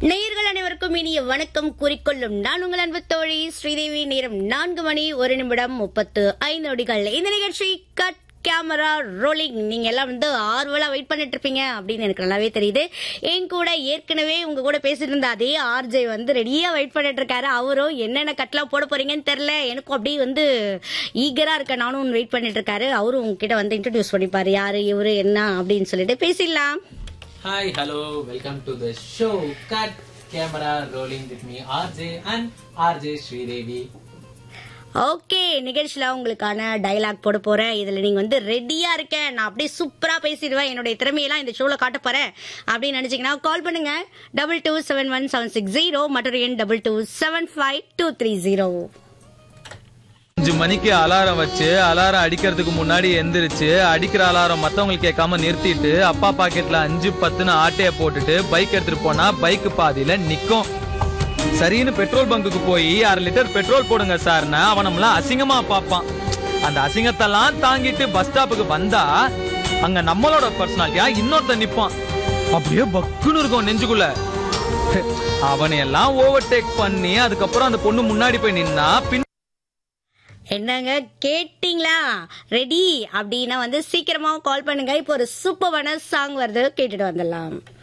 நேயர்கள் அனைவருக்கும் இனிய வணக்கம் கூறிக்கொள்ளும் நான் உங்கள் அன்பு தோழி ஸ்ரீதேவி நேரம் நான்கு மணி ஒரு நிமிடம் முப்பத்து ஐந்து நொடிகள் இந்த நிகழ்ச்சி கட் கேமரா ரோலிங் நீங்க எல்லாம் வந்து ஆர்வலா வெயிட் பண்ணிட்டு இருப்பீங்க அப்படின்னு எனக்கு நல்லாவே தெரியுது என் கூட ஏற்கனவே உங்க கூட பேசிட்டு இருந்த அதே ஆர்ஜே வந்து ரெடியா வெயிட் பண்ணிட்டு இருக்காரு அவரும் என்னென்ன கட்லாம் போட போறீங்கன்னு தெரியல எனக்கும் அப்படியே வந்து ஈகரா இருக்க நானும் வெயிட் பண்ணிட்டு இருக்காரு அவரும் உங்ககிட்ட வந்து இன்ட்ரடியூஸ் பண்ணிப்பாரு யாரு இவரு என்ன அப்படின்னு சொல்லிட்டு பேசிடலாம் Hi, hello, welcome to the show. Cut camera rolling with me, RJ and RJ Sridevi. Okay நிகழ்ச்சியில உங்களுக்கான டயலாக் போட போறேன் இதுல நீங்க வந்து ரெடியா இருக்கேன் நான் அப்படியே சூப்பரா பேசிடுவேன் என்னுடைய திறமையெல்லாம் இந்த ஷோல காட்ட போறேன் அப்படின்னு நினைச்சீங்கன்னா கால் பண்ணுங்க double two seven one seven six zero மற்றொரு எண் double two seven five two three zero அஞ்சு மணிக்கு அலாரம் வச்சு அலாரம் அடிக்கிறதுக்கு முன்னாடி எந்திரிச்சு அடிக்கிற அலாரம் மத்தவங்களுக்கு கேட்காம நிறுத்திட்டு அப்பா பாக்கெட்ல அஞ்சு பத்துன்னு ஆட்டைய போட்டுட்டு பைக் எடுத்துட்டு போனா பைக் பாதியில நிக்கும் சரின்னு பெட்ரோல் பங்குக்கு போய் அரை லிட்டர் பெட்ரோல் போடுங்க சார்னா அவன் நம்மள அசிங்கமா பார்ப்பான் அந்த அசிங்கத்தெல்லாம் தாங்கிட்டு பஸ் ஸ்டாப்புக்கு வந்தா அங்க நம்மளோட பர்சனாலிட்டியா இன்னொருத்தன் நிப்பான் அப்படியே பக்குன்னு இருக்கும் நெஞ்சுக்குள்ள அவனை எல்லாம் ஓவர்டேக் பண்ணி அதுக்கப்புறம் அந்த பொண்ணு முன்னாடி போய் நின்னா பின் என்னங்க கேட்டிங்களா ரெடி அப்படின்னா வந்து சீக்கிரமா கால் பண்ணுங்க இப்போ ஒரு சூப்பரான சாங் வருது கேட்டுட்டு வந்துடலாம்